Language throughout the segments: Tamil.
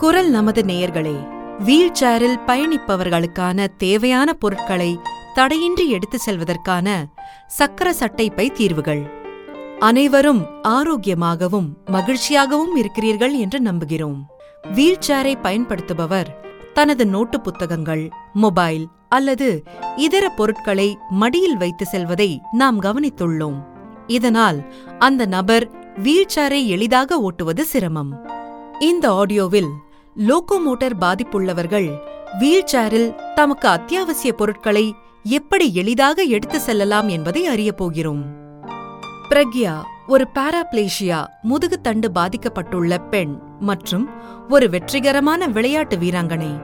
குரல் நமது நேயர்களே வீல் சேரில் பயணிப்பவர்களுக்கான தேவையான பொருட்களை தடையின்றி எடுத்துச் செல்வதற்கான சக்கர சட்டைப்பை தீர்வுகள் அனைவரும் ஆரோக்கியமாகவும் மகிழ்ச்சியாகவும் இருக்கிறீர்கள் என்று நம்புகிறோம் வீல் சேரை பயன்படுத்துபவர் தனது நோட்டு புத்தகங்கள் மொபைல் அல்லது இதர பொருட்களை மடியில் வைத்து செல்வதை நாம் கவனித்துள்ளோம் இதனால் அந்த நபர் வீல்சேரை எளிதாக ஓட்டுவது சிரமம் இந்த ஆடியோவில் லோகோமோட்டர் பாதிப்புள்ளவர்கள் வீல்சேரில் தமக்கு அத்தியாவசிய பொருட்களை எப்படி எளிதாக எடுத்து செல்லலாம் என்பதை அறியப் போகிறோம் பிரக்யா ஒரு பாராப்ளேஷியா முதுகுத்தண்டு பாதிக்கப்பட்டுள்ள பெண் மற்றும் ஒரு வெற்றிகரமான விளையாட்டு வீராங்கனை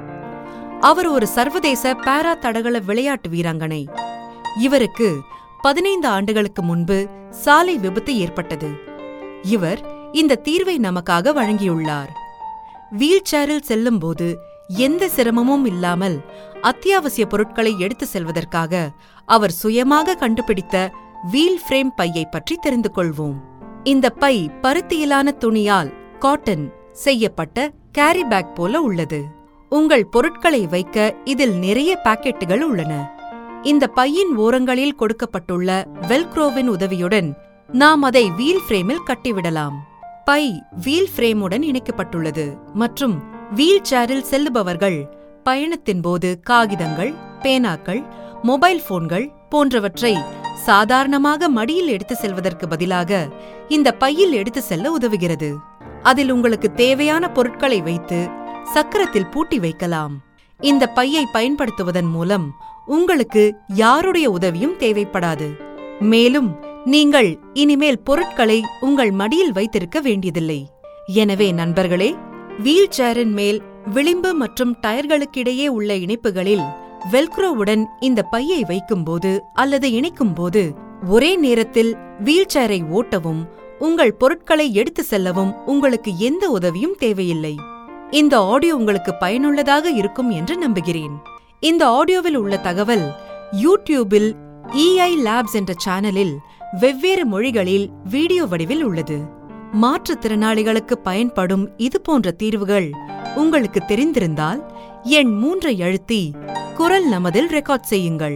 அவர் ஒரு சர்வதேச பாரா தடகள விளையாட்டு வீராங்கனை இவருக்கு பதினைந்து ஆண்டுகளுக்கு முன்பு சாலை விபத்து ஏற்பட்டது இவர் இந்த தீர்வை நமக்காக வழங்கியுள்ளார் வீல்சேரில் செல்லும்போது எந்த சிரமமும் இல்லாமல் அத்தியாவசிய பொருட்களை எடுத்து செல்வதற்காக அவர் சுயமாக கண்டுபிடித்த வீல் ஃப்ரேம் பையை பற்றி தெரிந்து கொள்வோம் இந்த பை பருத்தியிலான துணியால் காட்டன் செய்யப்பட்ட கேரி பேக் போல உள்ளது உங்கள் பொருட்களை வைக்க இதில் நிறைய பாக்கெட்டுகள் உள்ளன இந்த பையின் ஓரங்களில் கொடுக்கப்பட்டுள்ள வெல்க்ரோவின் உதவியுடன் நாம் அதை வீல் ஃப்ரேமில் கட்டிவிடலாம் பை வீல் ஃப்ரேமுடன் இணைக்கப்பட்டுள்ளது மற்றும் வீல் சேரில் செல்லுபவர்கள் பயணத்தின் போது காகிதங்கள் பேனாக்கள் மொபைல் போன்கள் போன்றவற்றை சாதாரணமாக மடியில் எடுத்து செல்வதற்கு பதிலாக இந்த பையில் எடுத்து செல்ல உதவுகிறது அதில் உங்களுக்கு தேவையான பொருட்களை வைத்து சக்கரத்தில் பூட்டி வைக்கலாம் இந்த பையை பயன்படுத்துவதன் மூலம் உங்களுக்கு யாருடைய உதவியும் தேவைப்படாது மேலும் நீங்கள் இனிமேல் பொருட்களை உங்கள் மடியில் வைத்திருக்க வேண்டியதில்லை எனவே நண்பர்களே வீல் சேரின் மேல் விளிம்பு மற்றும் டயர்களுக்கிடையே உள்ள இணைப்புகளில் வெல்க்ரோவுடன் இந்த பையை வைக்கும்போது அல்லது இணைக்கும்போது ஒரே நேரத்தில் வீல் சேரை ஓட்டவும் உங்கள் பொருட்களை எடுத்து செல்லவும் உங்களுக்கு எந்த உதவியும் தேவையில்லை இந்த ஆடியோ உங்களுக்கு பயனுள்ளதாக இருக்கும் என்று நம்புகிறேன் இந்த ஆடியோவில் உள்ள தகவல் யூடியூபில் இஐ லேப்ஸ் என்ற சேனலில் வெவ்வேறு மொழிகளில் வீடியோ வடிவில் உள்ளது மாற்றுத்திறனாளிகளுக்கு பயன்படும் இது போன்ற தீர்வுகள் உங்களுக்கு தெரிந்திருந்தால் எண் மூன்றை அழுத்தி குரல் நமதில் ரெக்கார்ட் செய்யுங்கள்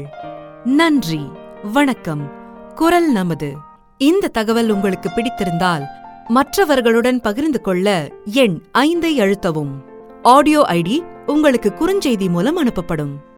நன்றி வணக்கம் குரல் நமது இந்த தகவல் உங்களுக்கு பிடித்திருந்தால் மற்றவர்களுடன் பகிர்ந்து கொள்ள எண் ஐந்தை அழுத்தவும் ஆடியோ ஐடி உங்களுக்கு குறுஞ்செய்தி மூலம் அனுப்பப்படும்